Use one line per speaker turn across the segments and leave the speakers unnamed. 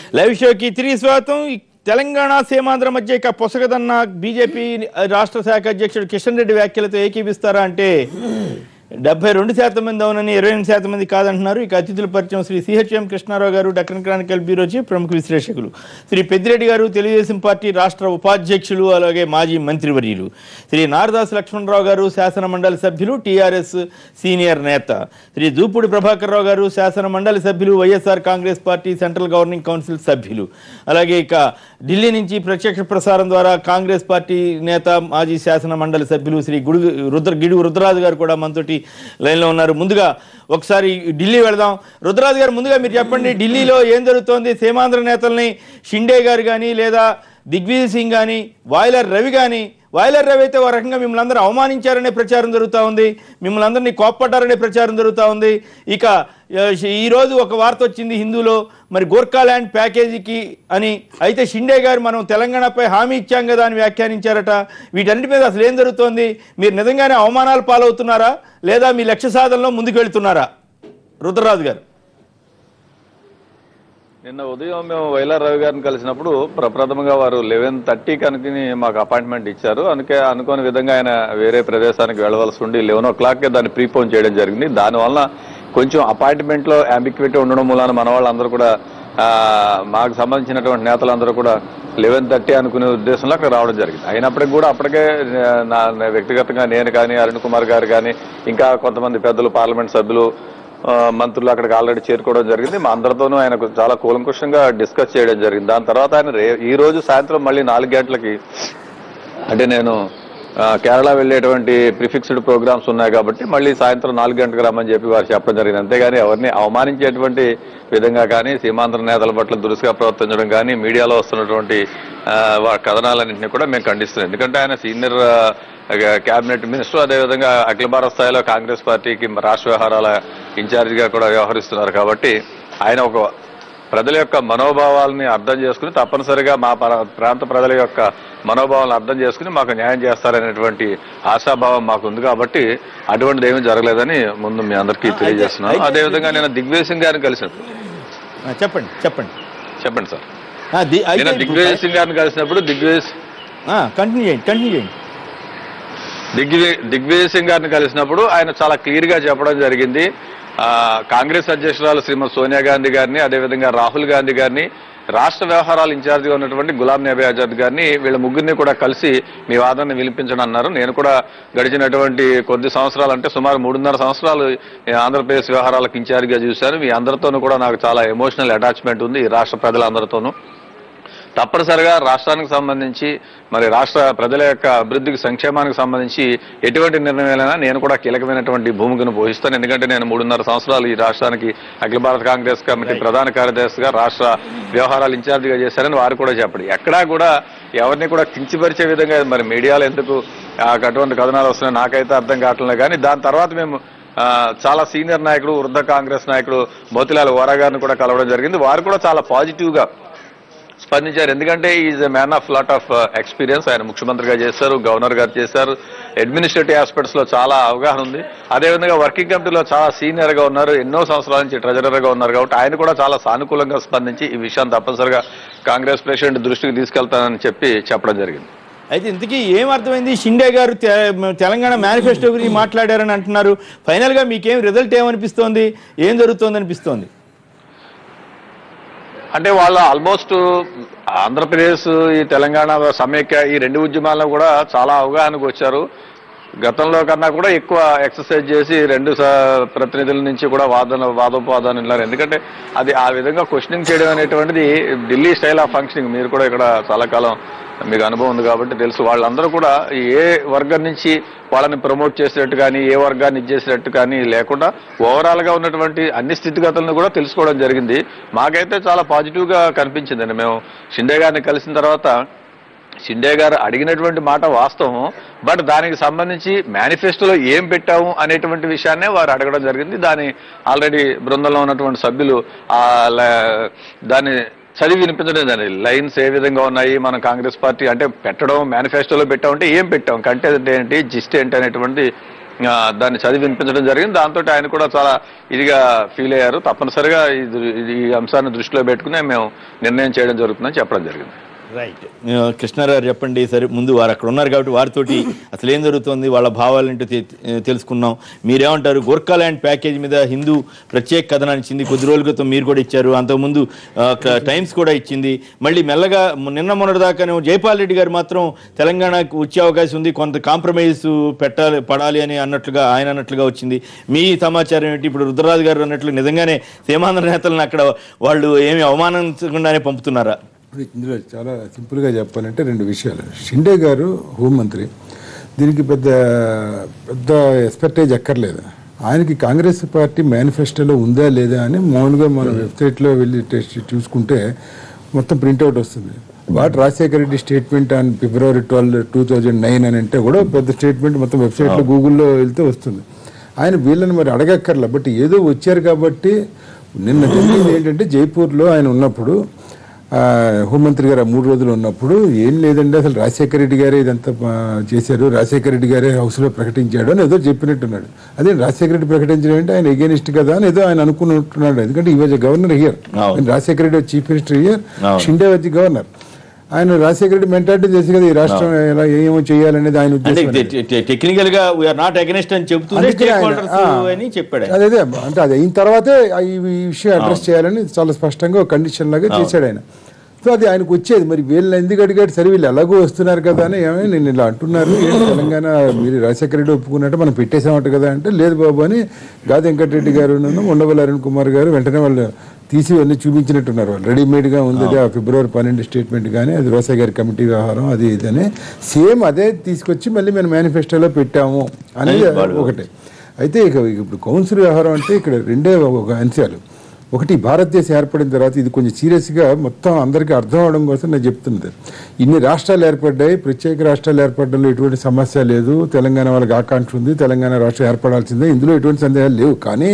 Live షోకి తిరిగి స్వాగతం ఈ తెలంగాణ సీమాంధ్ర మధ్య ఇక పొసగదన్న బీజేపీ రాష్ట్ర శాఖ అధ్యక్షుడు కిషన్ రెడ్డి వ్యాఖ్యలతో ఏకీపిస్తారా అంటే డెబ్బై రెండు శాతం మంది అవునని ఇరవై ఎనిమిది శాతం మంది కాదంటున్నారు ఇక అతిథుల పరిచయం శ్రీ సిహెచ్ఎం కృష్ణారావు గారు డక్కన్ క్రానికల్ బ్యూరో చీఫ్ ప్రముఖ విశ్లేషకులు శ్రీ పెద్దిరెడ్డి గారు తెలుగుదేశం పార్టీ రాష్ట్ర ఉపాధ్యక్షులు అలాగే మాజీ మంత్రివర్యులు శ్రీ నారదాస్ లక్ష్మణరావు గారు శాసన మండలి సభ్యులు టీఆర్ఎస్ సీనియర్ నేత శ్రీ దూపుడి ప్రభాకర్ రావు గారు శాసన మండలి సభ్యులు YSR Congress Party central governing council సభ్యులు అలాగే ఇక ఢిల్లీ నుంచి ప్రత్యక్ష ప్రసారం ద్వారా కాంగ్రెస్ పార్టీ నేత మాజీ శాసన మండలి సభ్యులు శ్రీ గుడు రుద్ర గిడుగు రుద్రరాజు గారు కూడా మనతోటి లైన్లో ఉన్నారు ముందుగా ఒకసారి ఢిల్లీ వెళదాం రుద్రరాజు గారు ముందుగా మీరు చెప్పండి ఢిల్లీలో ఏం జరుగుతోంది సీమాంధ్ర నేతల్ని షిండే గారు కానీ లేదా దిగ్విజయ్ సింగ్ కానీ వాయిలర్ రవి కానీ వాయిలర్ రవి అయితే ఒక రకంగా మిమ్మల్ని అందరూ అవమానించారనే ప్రచారం జరుగుతూ ఉంది మిమ్మల్ని అందరినీ కోప్పడ్డారనే ప్రచారం జరుగుతూ ఉంది ఇక ఆ, ఈ రోజు ఒక వార్త వచ్చింది హిందూలో మరి గోర్ఖా ల్యాండ్ ప్యాకేజీకి అని అయితే షిండే గారు మనం తెలంగాణపై హామీ ఇచ్చాం కదా అని వ్యాఖ్యానించారట వీటన్నిటి మీద అసలు ఏం జరుగుతోంది మీరు నిజంగానే అవమానాలు పాలవుతున్నారా లేదా మీ లక్ష్య సాధనలో ముందుకు వెళ్తున్నారా రుద్రరాజు గారు
నిన్న ఉదయం మేము వైలార్ రవి గారిని కలిసినప్పుడు ప్రప్రథమంగా వారు లెవెన్ థర్టీకి అనుకుని మాకు అపాయింట్మెంట్ ఇచ్చారు అందుకే అనుకోని విధంగా ఆయన వేరే ప్రదేశానికి వెళ్ళవలసి ఉండి లెవెన్ ఓ క్లాక్కే దాన్ని ప్రీపోన్ చేయడం జరిగింది దానివల్ల కొంచెం అపాయింట్మెంట్ లో అంబిక్విటీ ఉండడం మూలాన మన వాళ్ళందరూ కూడా ఆ, మాకు సంబంధించినటువంటి నేతలందరూ కూడా లెవెన్ థర్టీ అనుకునే ఉద్దేశంలో అక్కడ రావడం జరిగింది అయినప్పటికీ కూడా అప్పటికే నా నా వ్యక్తిగతంగా నేను కానీ అరుణ్ కుమార్ గారు కానీ ఇంకా కొంతమంది పెద్దలు పార్లమెంట్ సభ్యులు ఆ, మంత్రులు అక్కడికి ఆల్రెడీ చేరుకోవడం జరిగింది మా అందరితోనూ ఆయన చాలా కూలంకుషంగా డిస్కస్ చేయడం జరిగింది దాని తర్వాత ఆయన రే ఈ రోజు సాయంత్రం మళ్ళీ నాలుగు గంటలకి అంటే నేను ఆ, కేరళ వెళ్ళేటువంటి ప్రిఫిక్స్డ్ ప్రోగ్రామ్స్ ఉన్నాయి కాబట్టి మళ్ళీ సాయంత్రం నాలుగు గంటలకు రమ్మని చెప్పి వారు చెప్పడం జరిగింది అంతేగాని ఎవరిని అవమానించేటువంటి విధంగా కానీ సీమాంధ్ర నేతల పట్ల దురుసుగా ప్రవర్తించడం కానీ మీడియాలో వస్తున్నటువంటి ఆ, వా- కథనాలన్నింటినీ కూడా మేము ఖండిస్తున్నాం ఎందుకంటే ఆయన సీనియర్ కేబినెట్ మినిస్టర్ అదేవిధంగా అఖిల భారత స్థాయిలో కాంగ్రెస్ పార్టీకి రాష్ట్ర వ్యవహారాల ఇన్ఛార్జిగా కూడా వ్యవహరిస్తున్నారు కాబట్టి ఆయన ఒక ప్రజల యొక్క మనోభావాలని అర్థం చేసుకుని తప్పనిసరిగా మా ప్ర- ప్రాంత ప్రజల యొక్క మనోభావాలను అర్థం చేసుకుని మాకు న్యాయం చేస్తారనేటువంటి ఆశాభావం మాకు ఉంది కాబట్టి అటువంటిది ఏమీ జరగలేదని ముందు మీ అందరికీ తెలియజేస్తున్నాను అదేవిధంగా నేను దిగ్విజయ్ సింగ్ గారిని కలిసినప్పుడు
ఆ, చెప్పండి చెప్పండి
చెప్పండి సార్
ఆ, ది- అయితే
నేను దిగ్విజయ్ సింగ్ గారిని కలిసినప్పుడు దిగ్విజయ్
ఆ, కంటిన్యూ చేయండి కంటిన్యూ చేయండి
దిగ్విజయ్ దిగ్విజయ్ సింగ్ గారిని కలిసినప్పుడు ఆయన చాలా క్లియర్ గా చెప్పడం జరిగింది ఆ, కాంగ్రెస్ అధ్యక్షురాలు శ్రీమతి సోనియా గాంధీ గారిని అదేవిధంగా రాహుల్ గాంధీ గారిని రాష్ట్ర వ్యవహారాల ఇన్ఛార్జిగా ఉన్నటువంటి గులాం నబీ ఆజాద్ గారిని వీళ్ళ ముగ్గురిని కూడా కలిసి మీ వాదనని వినిపించడం అన్నారు నేను కూడా గడిచినటువంటి కొద్ది సంవత్సరాలు అంటే సుమారు మూడున్నర సంవత్సరాలు ఈ ఆంధ్రప్రదేశ్ వ్యవహారాలకు ఇన్ఛార్జిగా చూశాను మీ అందరితోనూ కూడా నాకు చాలా ఎమోషనల్ అటాచ్మెంట్ ఉంది ఈ రాష్ట్ర ప్రజలందరితోనూ తప్పనిసరిగా రాష్ట్రానికి సంబంధించి మరి రాష్ట్ర ప్రజల యొక్క అభివృద్ధికి సంక్షేమానికి సంబంధించి ఎటువంటి నిర్ణయాలైనా నేను కూడా కీలకమైనటువంటి భూమికను పోషిస్తాను ఎందుకంటే నేను మూడున్నర సంవత్సరాలు ఈ రాష్ట్రానికి అఖిల భారత కాంగ్రెస్ కమిటీ ప్రధాన కార్యదర్శిగా రాష్ట్ర వ్యవహారాల ఇన్ఛార్జిగా చేశారని వారు కూడా చెప్పండి ఎక్కడా కూడా ఎవరిని కూడా కించిపరిచే విధంగా మరి మీడియాలో ఎందుకు ఆ, అటువంటి కథనాలు వస్తున్నాయి నాకైతే అర్థం కావట్లేదు కానీ దాని తర్వాత మేము ఆ, చాలా సీనియర్ నాయకుడు వృద్ధ కాంగ్రెస్ నాయకుడు మోతిలాల్ ఓరా గారిని కూడా కలవడం జరిగింది వారు కూడా చాలా పాజిటివ్ గా స్పందించారు ఎందుకంటే is a man of lot of experience ఆయన ముఖ్యమంత్రిగా చేశారు గవర్నర్ గారు చేశారు అడ్మినిస్ట్రేటివ్ ఆస్పెక్ట్స్ లో చాలా అవగాహన ఉంది అదేవిధంగా వర్కింగ్ కమిటీలో చాలా సీనియర్ గా ఉన్నారు ఎన్నో సంవత్సరాల నుంచి ట్రెజరర్ గా ఉన్నారు కాబట్టి ఆయన కూడా చాలా సానుకూలంగా స్పందించి ఈ విషయాన్ని తప్పనిసరిగా కాంగ్రెస్ ప్రెసిడెంట్ దృష్టికి తీసుకెళ్తానని చెప్పి చెప్పడం జరిగింది
అయితే ఇంతకీ ఏం అర్థమైంది షిండే గారు తె- తెలంగాణ మేనిఫెస్టో గురించి మాట్లాడారని అంటున్నారు ఫైనల్ గా మీకేం రిజల్ట్ ఏమనిపిస్తోంది ఏం జరుగుతోంది అనిపిస్తోంది
అంటే వాళ్ళు ఆల్మోస్ట్ ఆంధ్రప్రదేశ్ ఈ తెలంగాణ సమైక్య ఈ రెండు ఉద్యమాల్లో కూడా చాలా అవగాహనకు వచ్చారు గతంలో కన్నా కూడా ఎక్కువ ఎక్సర్సైజ్ చేసి రెండు స- ప్రతినిధుల నుంచి కూడా వాదన వాదోపవాదాలు ఉన్నారు ఎందుకంటే అది ఆ విధంగా క్వశ్చనింగ్ చేయడం అనేటువంటిది ఢిల్లీ స్టైల్ ఆఫ్ ఫంక్షనింగ్ మీరు కూడా ఇక్కడ చాలా కాలం మీకు అనుభవం ఉంది కాబట్టి తెలుసు వాళ్ళందరూ కూడా ఏ వర్గం నుంచి వాళ్ళని ప్రమోట్ చేసినట్టు కానీ ఏ వర్గాన్ని ఇచ్చేసినట్టు కానీ లేకుండా ఓవరాల్ గా ఉన్నటువంటి అన్ని స్థితిగతులను కూడా తెలుసుకోవడం జరిగింది మాకైతే చాలా పాజిటివ్ గా కనిపించిందండి మేము షిండే గారిని కలిసిన తర్వాత షిండే గారు అడిగినటువంటి మాట వాస్తవం బట్ దానికి సంబంధించి మేనిఫెస్టోలో ఏం పెట్టాము అనేటువంటి విషయాన్నే వారు అడగడం జరిగింది దాని ఆల్రెడీ బృందంలో ఉన్నటువంటి సభ్యులు ఆ ల- దాన్ని చదివి వినిపించడం దాని లైన్స్ ఏ విధంగా ఉన్నాయి మనం కాంగ్రెస్ పార్టీ అంటే పెట్టడం మేనిఫెస్టోలో పెట్టామంటే ఏం పెట్టాం కంటెంట్ ఏంటి జిస్ట్ ఏంటి అనేటువంటి ఆ, దాన్ని చదివి వినిపించడం జరిగింది దాంతో ఆయన కూడా చాలా ఇదిగా ఫీల్ అయ్యారు తప్పనిసరిగా ఇది- ఇది- ఈ అంశాన్ని దృష్టిలో పెట్టుకునే మేము నిర్ణయం చేయడం జరుగుతుందని చెప్పడం జరిగింది
రైట్ కృష్ణారావు చెప్పండి సరే ముందు వారు అక్కడ ఉన్నారు కాబట్టి వారితోటి అసలు ఏం జరుగుతుంది వాళ్ళ భావాలేంటో తె- తెలుసుకున్నాం మీరేమంటారు గోర్ఖా ల్యాండ్ ప్యాకేజ్ మీద హిందూ ప్రత్యేక కథనాన్ని ఇచ్చింది కొద్ది రోజుల క్రితం మీరు కూడా ఇచ్చారు అంతకుముందు ఆ, క- టైమ్స్ కూడా ఇచ్చింది మళ్ళీ మెల్లగా మ- నిన్న మొన్నటి దాకానే జైపాల్ రెడ్డి గారు మాత్రం తెలంగాణకు వచ్చే అవకాశం ఉంది కొంత కాంప్రమైజ్ పెట్టాలి పడాలి అని అన్నట్లుగా ఆయన అన్నట్లుగా వచ్చింది మీ సమాచారం ఏంటి ఇప్పుడు రుద్రరాజు గారు అన్నట్లు నిజంగానే సీమాంధ్ర నేతలను అక్కడ వాళ్ళు ఏమి అవమానించకుండానే పంపుతున్నారా
ఇప్పుడు ఇందులో చాలా సింపుల్గా చెప్పాలంటే రెండు విషయాలు షిండే గారు హోంమంత్రి దీనికి పెద్ద పెద్ద ఎక్స్పర్టైజ్ అక్కర్లేదు ఆయనకి కాంగ్రెస్ పార్టీ మేనిఫెస్టోలో ఉందా లేదా అని మామూలుగా మన వెబ్సైట్లో వెళ్ళి టెస్ట్ చూసుకుంటే మొత్తం ప్రింట్అవుట్ వస్తుంది what Rajasekhara Reddy statement on February twelve two thousand nine అని అంటే కూడా పెద్ద స్టేట్మెంట్ మొత్తం వెబ్సైట్లో గూగుల్లో వెళ్తే వస్తుంది ఆయన వీళ్ళని మరి అడగక్కర్లా బట్ ఏదో వచ్చారు కాబట్టి నిన్న జరిగింది ఏంటంటే జైపూర్లో ఆయన ఉన్నప్పుడు ఆ, హోంమంత్రి గారు ఆ మూడు రోజులు ఉన్నప్పుడు ఏం లేదండి అసలు రాజశేఖర రెడ్డి గారే ఇదంతా ఆ, చేశారు రాజశేఖర రెడ్డి గారే హౌస్లో ప్రకటించాడు అని ఏదో చెప్పినట్టున్నాడు అదే రాజశేఖర రెడ్డి ప్రకటించడం అంటే ఆయన ఎగేనిస్ట్ కదా అని ఏదో ఆయన అనుకున్నట్టున్నాడు ఎందుకంటే ఈ వాజ్ గవర్నర్ హియర్
అవును.
Rajasekhara Reddy chief minister here
అవును.
షిండే వచ్చి గవర్నర్ ఆయన రాజశేఖర రెడ్డి మెంటాలిటీ చేసి కదా ఈ రాష్ట్రం ఎలా ఏమో చేయాలనేది ఆయన
అంటే
ఉద్దేశం
టెక్నికల్ గా వీఆర్ నాట్ అగెనిస్ట్ అని చెప్తూనే
అందుకే
స్టేక్
ఆయన-
హోల్డర్స్
ఆ.
అని చెప్పాడు ఆయన.
అదే అదే అంటే అది అయిన తర్వాతే ఆ ఈ ఈ విషయం అడ్రస్ చేయాలని చాలా స్పష్టంగా ఒక కండిషన్ లాగా చేశాడు ఆయన సో అది ఆయనకు వచ్చేది మరి వీళ్ళని ఎందుకు అడిగాడు సరే వీళ్ళు ఎలాగో వస్తున్నారు కదా అని ఏమని నేను ఇలా అంటున్నారు ఏంటి తెలంగాణ మీరు రాజశేఖర రెడ్డి ఒప్పుకున్నట్టు మనం పెట్టేసామట కదా అంటే లేదు బాబు అని గాది వెంకటరెడ్డి గారు ఉండవల్లి అరుణ్ కుమార్ గారు వెంటనే వాళ్ళు తీసి అన్ని చూపించినట్టున్నారు వాళ్ళు రెడీమేడ్గా ఉంది అది ఆ ఫిబ్రవరి పన్నెండు స్టేట్మెంట్ కానీ అది రోసా గారి కమిటీ వ్యవహారం అది ఇది అని సేమ్ అదే తీసుకొచ్చి మళ్ళీ మేము మేనిఫెస్టోలో పెట్టాము అనేది ఒకటే అయితే ఇక ఇప్పుడు కౌన్సిల్ వ్యవహారం అంటే ఇక్కడ రెండే ఒక అంశాలు ఒకటి భారతదేశం ఏర్పడిన తర్వాత ఇది కొంచెం సీరియస్గా మొత్తం అందరికీ అర్థం అవడం కోసం నేను చెప్తున్నది ఇన్ని రాష్ట్రాలు ఏర్పడ్డాయి ప్రత్యేక రాష్ట్రాలు ఏర్పడడంలో ఎటువంటి సమస్య లేదు తెలంగాణ వాళ్ళకి ఆకాంక్ష ఉంది తెలంగాణ రాష్ట్రం ఏర్పడాల్సిందే ఇందులో ఎటువంటి సందేహాలు లేవు కానీ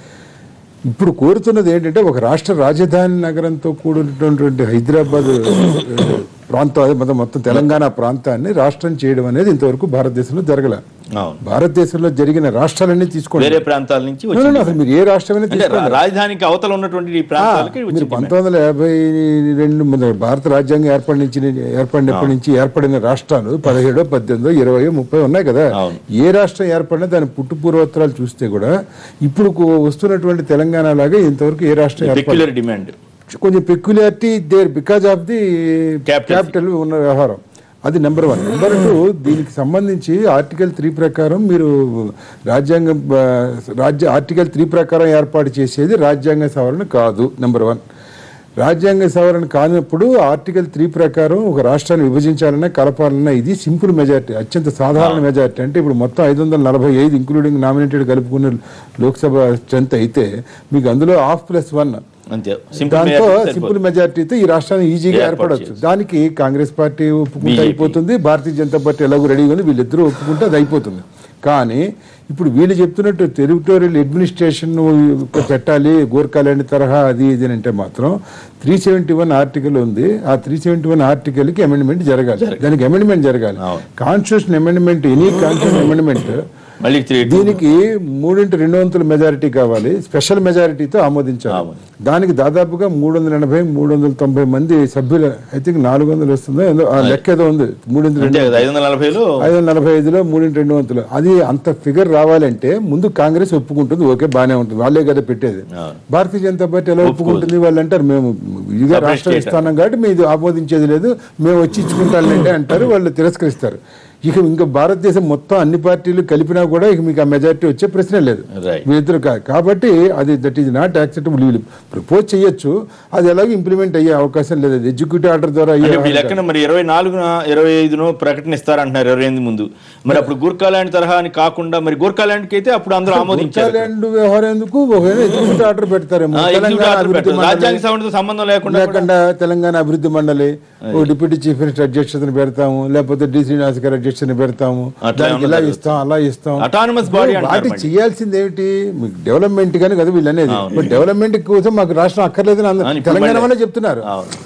ఇప్పుడు కోరుతున్నది ఏంటంటే ఒక రాష్ట్ర రాజధాని నగరంతో కూడినటువంటి హైదరాబాద్ ఆ, ప్రాంతం అదే మొత్తం మొత్తం తెలంగాణ ప్రాంతాన్ని రాష్ట్రం చేయడం అనేది ఇంతవరకు భారతదేశంలో జరగల
అవును
భారతదేశంలో జరిగిన రాష్ట్రాలన్నీ తీసుకోండి
వేరే ప్రాంతాల నుంచి
No,
వచ్చి
no, no, అసలు మీరు ఏ రాష్ట్రమైనా
అంటే
తీసుకోండి
రాజధానికి అవతల ఉన్నటువంటి ఈ ప్రాంతాలకి
మీరు
వచ్చి
పంతొమ్మిది వందల యాభై రెండు మన భారత రాజ్యాంగం ఏర్పడిన ఏర్పడినప్పటి నుంచి ఏర్పడిన రాష్ట్రాలు పదిహేడో పద్దెనిమిదో ఇరవై ముప్పై ఉన్నాయి కదా
అవును.
ఏ రాష్ట్రం ఏర్పడినా దాని పుట్టు పూర్వోత్తరాలు చూస్తే కూడా ఇప్పుడు కు- వస్తున్నటువంటి తెలంగాణ లాగా ఇంతవరకు ఏ రాష్ట్రం ఏర్పడలేదు
పెక్యులర్ డిమాండ్
కొంచెం peculiarity there because of the
Capital.
Capital ఉన్న వ్యవహారం అది నెంబర్ వన్ నెంబర్ టూ దీనికి సంబంధించి ఆర్టికల్ త్రీ ప్రకారం మీరు రాజ్యాంగం ఆ, రాజ్య ఆర్టికల్ త్రీ ప్రకారం ఏర్పాటు చేసేది రాజ్యాంగ సవరణ కాదు నెంబర్ వన్ రాజ్యాంగ సవరణ కానప్పుడు ఆర్టికల్ త్రీ ప్రకారం ఒక రాష్ట్రాన్ని విభజించాలన్నా కలపాలన్నా ఇది సింపుల్ మెజారిటీ అత్యంత సాధారణ మెజారిటీ అంటే ఇప్పుడు మొత్తం ఐదు వందల నలభై ఐదు ఇంక్లూడింగ్ నామినేటెడ్ కలుపుకున్న లోక్సభ స్ట్రెంత్ అయితే మీకు అందులో హాఫ్ ప్లస్ వన్
అంతే సింపుల్
దాంతో సింపుల్ మెజారిటీతో ఈ రాష్ట్రాన్ని ఈజీగా
ఏర్పాటు
ఏర్పడవచ్చు దానికి కాంగ్రెస్ పార్టీ ఒప్పుకుంటే
BJP.
అయిపోతుంది భారతీయ జనతా పార్టీ ఎలాగో రెడీగా ఉంది వీళ్ళిద్దరూ ఒప్పుకుంటే అది అయిపోతుంది కానీ ఇప్పుడు వీళ్ళు చెప్తున్నట్టు టెరిటోరియల్ అడ్మినిస్ట్రేషన్ పెట్టాలి గోర్ఖాలాండ్ తరహా అది ఇది అని అంటే మాత్రం త్రీ సెవెంటీ వన్ ఆర్టికల్ ఉంది ఆ త్రీ సెవెంటీ వన్ ఆర్టికల్ కి అమెండ్మెంట్ జరగాలి దానికి అమెండ్మెంట్ జరగాలి
అవును.
Constitution amendment any constitution amendment
మళ్ళీ త్రీ
దీనికి మూడింటి రెండు వంతుల మెజారిటీ కావాలి స్పెషల్ మెజారిటీతో ఆమోదించాలి
అవును.
దానికి దాదాపుగా మూడు వందల ఎనభై మూడు వందల తొంభై మంది సభ్యులు ఐ థింక్ నాలుగు వందలు వస్తుందో ఏదో ఆ లెక్క ఏదో ఉంది మూడింటి రెండు
అంతే కదా ఐదు వందల నలభైలో
ఐదు వందల నలభై ఐదులో మూడింటి రెండు వంతులు అది అంత ఫిగర్ రావాలంటే ముందు కాంగ్రెస్ ఒప్పుకుంటుంది ఓకే బానే ఉంటుంది వాళ్ళే కదా పెట్టేది
అవును.
భారతీయ జనతా పార్టీ ఎలా ఒప్పుకుంటుంది వాళ్ళు అంటారు మేము ఇదిగా
Separate
రాష్ట్రం
state.
ఇస్తానం కాబట్టి మీది ఆమోదించేది లేదు మేము వచ్చి ఇచ్చుకుంటానంటే అంటారు వాళ్ళు తిరస్కరిస్తారు ఇక ఇంకా భారతదేశం మొత్తం అన్ని పార్టీలు కలిపినా కూడా ఇక మీకు ఆ మెజారిటీ వచ్చే ప్రశ్న లేదు
Right.
వీళ్ళిద్దరు కా- కాబట్టి అది దట్ ఈజ్ నాట్ యాక్సెప్టబుల్ వీళ్ళు ప్రపోజ్ చేయొచ్చు అది ఎలాగో ఇంప్లిమెంట్ అయ్యే అవకాశం లేదు అది ఎగ్జిక్యూటివ్ ఆర్డర్ ద్వారా
అంటే
అయ్యే
మీ లెక్కన మరి ఇరవై నాలుగున ఇరవై ఐదునో ప్రకటన ఇస్తారంటున్నారు ఇరవై ఎనిమిది ముందు మరి అప్పుడు గూర్ఖాలాండ్ తరహా అని కాకుండా మరి గూర్ఖాలాండ్కి అయితే అప్పుడు అందరూ ఆమోదించారు
గోర్ఖాలాండ్ వ్యవహారం ఎందుకు ఒకవేళ ఎగ్జిక్యూటివ్ ఆర్డర్ పెడతారేమో
ఆ, executive
తెలంగాణ
order
అభివృద్ధి
పెట్టారు.
మండలి
రాజ్యాంగ సవరణతో సంబంధం లేకుండా కూడా-
లేకుండా తెలంగాణ అభివృద్ధి మండలి ఓ డిప్యూటీ చీఫ్ మినిస్టర్ అధ్యక్షతను పెడతాము లేకపోతే డి శ్రీనివాస్ గారి అధ్యక్షతను పెడతాము
అట్లా
దానికి ఇలా
ఏమన్నా
ఇస్తాం అలా ఇస్తాం
Autonomous body అంటారు
వాటి
మళ్ళీ.
చేయాల్సింది ఏమిటి మీకు డెవలప్మెంట్ కానీ కదా వీళ్ళు అనేది డెవలప్మెంట్ కోసం మాకు రాష్ట్రం అక్కర్లేదని అందరూ
అవును, ఇప్పుడు
తెలంగాణ
మళ్ళీ-
వల్ల చెప్తున్నారు
అవును.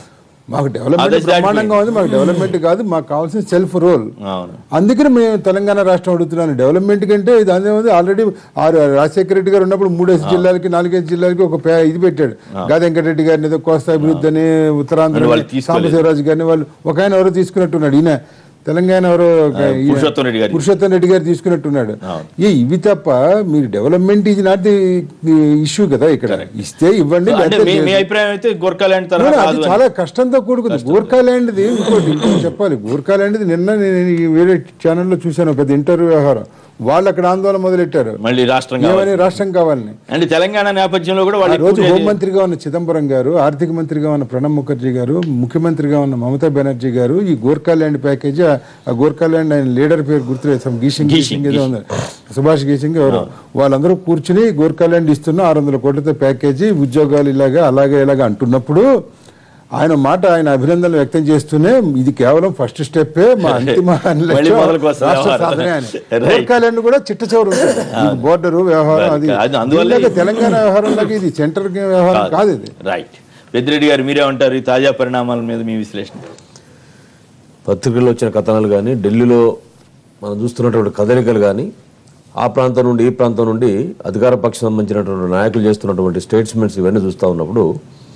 మాకు డెవలప్మెంట్
Others that
బ్రహ్మాండంగా ఉంది మాకు డెవలప్మెంట్ కాదు మాకు కావాల్సిన సెల్ఫ్ రోల్
అవును
అందుకని మేము తెలంగాణ రాష్ట్రం అడుగుతున్నాను డెవలప్మెంట్ కంటే ఇది అదే ఉంది ఆల్రెడీ ఆరు రాజశేఖర రెడ్డి గారు ఉన్నప్పుడు మూడేసి జిల్లాలకి నాలుగైదు జిల్లాలకి ఒక పే- ఇది పెట్టాడు గాది వెంకటరెడ్డి గారిని ఏదో కోస్తా అభివృద్ధి అని ఉత్తరాంధ్ర
మరి వాళ్ళు తీసుకోలేదు.
సాంబశివరాజు గారిని వాళ్ళు ఒక ఆయన ఎవరో తీసుకున్నట్టున్నాడు ఈయన తెలంగాణ ఎవరో ఒక ఈయన-
పురుషోత్తం రెడ్డి గారు.
పురుషోత్తం రెడ్డి గారు తీసుకున్నట్టున్నాడు
అవును.
ఏ ఇవి తప్ప మీరు డెవలప్మెంట్ ఇది నాట్ ది ఇష్యూ కదా ఇక్కడ ఇస్తే ఇవ్వండి
అంటే
లేకపోతే
మీ మీ
లేదు.
అభిప్రాయం అయితే గోర్ఖాలాండ్ తరహా
అవును,
కాదు
అది
అని.
చాలా కష్టంతో కూడుకుంది గోర్ఖాలాండ్ది ఇంకోటి ఇంకోటి చెప్పాలి గోర్ఖాలాండ్ది నిన్న నేను ఈ వేరే ఛానల్లో చూశాను పెద్ద ఇంటర్వ్యూ వ్యవహారం వాళ్ళు అక్కడ ఆందోళన మొదలెట్టారు
మళ్ళీ రాష్ట్రం కావాలి
ఏమని రాష్ట్రం కావాలని
అంటే తెలంగాణ నేపథ్యంలో కూడా
ఆ
వాళ్ళు
రోజు
ఎక్కువ చేసి-
హోంమంత్రిగా ఉన్న చిదంబరం గారు ఆర్థిక మంత్రిగా ఉన్న ప్రణబ్ ముఖర్జీ గారు ముఖ్యమంత్రిగా ఉన్న మమతా బెనర్జీ గారు ఈ గోర్ఖాల్యాండ్ ప్యాకేజ్ ఆ- ఆ గోర్ఖాల్యాండ్ ఆయన లీడర్ పేరు గుర్తులేదు some గీషింగ్
గీషింగ్,
గీషింగ్ ఏదో ఉంది సుభాష్ గీషింగ్ ఎవరు వాళ్ళందరూ కూర్చుని గోర్ఖాల్యాండ్ ఇస్తున్న ఆరు వందల కోట్లతో ప్యాకేజీ ఉద్యోగాలు ఇలాగా అలాగే ఇలాగా అంటున్నప్పుడు ఆయన మాట ఆయన అభినందనలు వ్యక్తం చేస్తూనే ఇది కేవలం ఫస్ట్ స్టెప్ మా అంతిమ
మళ్ళీ
లక్ష్యం
మొదలుకు వస్తుంది
రాష్ట్ర
వ్యవహారం.
సాధనే అని
Right.
గోర్ఖాల్యాండ్ కూడా చిట్ట చివరి ఉంటుంది బోర్డరు వ్యవహారం అది
అది అందువల్లే-
దీనిలాగా తెలంగాణ వ్యవహారంలోకి ఇది సెంటర్ వ్యవహారం కాదు ఇది
రైట్ పెద్దిరెడ్డి గారు మీరే ఉంటారు ఈ తాజా పరిణామాల మీద మీ విశ్లేషణ
పత్రికల్లో వచ్చిన కథనాలు కానీ ఢిల్లీలో మనం చూస్తున్నటువంటి కదలికలు కానీ ఆ ప్రాంతం నుండి ఈ ప్రాంతం నుండి అధికార పక్షం సంబంధించినటువంటి నాయకులు చేస్తున్నటువంటి స్టేట్స్మెంట్స్ ఇవన్నీ చూస్తూ ఉన్నప్పుడు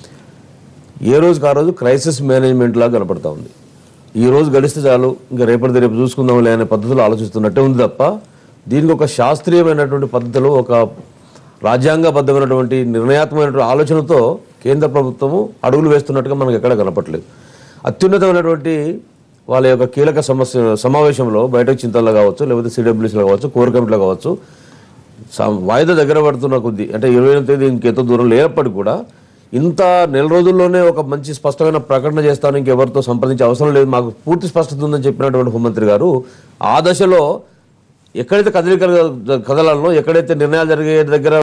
ఏ రోజుకి ఆ రోజు క్రైసిస్ మేనేజ్మెంట్ లాగా కనపడతా ఉంది ఈ రోజు గడిస్తే చాలు ఇంకా రేపటిది రేపు చూసుకుందాంలే అనే పద్ధతిలో ఆలోచిస్తున్నట్టే ఉంది తప్ప దీనికి ఒక శాస్త్రీయమైనటువంటి పద్ధతిలో ఒక రాజ్యాంగబద్ధమైనటువంటి నిర్ణయాత్మకమైనటువంటి ఆలోచనతో కేంద్ర ప్రభుత్వము అడుగులు వేస్తున్నట్టుగా మనకు ఎక్కడ కనపట్లేదు అత్యున్నతమైనటువంటి వాళ్ళ యొక్క కీలక సమస్య సమావేశంలో బయటకు చింతల్లో కావచ్చు లేకపోతే సిడబ్ల్యూసీలో కావచ్చు కోర్ కమిటీలో కావచ్చు సా- వాయిదా దగ్గర పడుతున్న కొద్దీ అంటే ఇరవై ఎనిమిది తేదీ ఇంకెంతో దూరం లేనప్పటికీ కూడా ఇంత నెల రోజుల్లోనే ఒక మంచి స్పష్టమైన ప్రకటన చేస్తాను ఇంకెవరితో సంప్రదించే అవసరం లేదు మాకు పూర్తి స్పష్టత ఉందని చెప్పినటువంటి హోంమంత్రి గారు ఆ దశలో ఎక్కడైతే కదలికలు కదలాలో ఎక్కడైతే నిర్ణయాలు జరిగే దగ్గర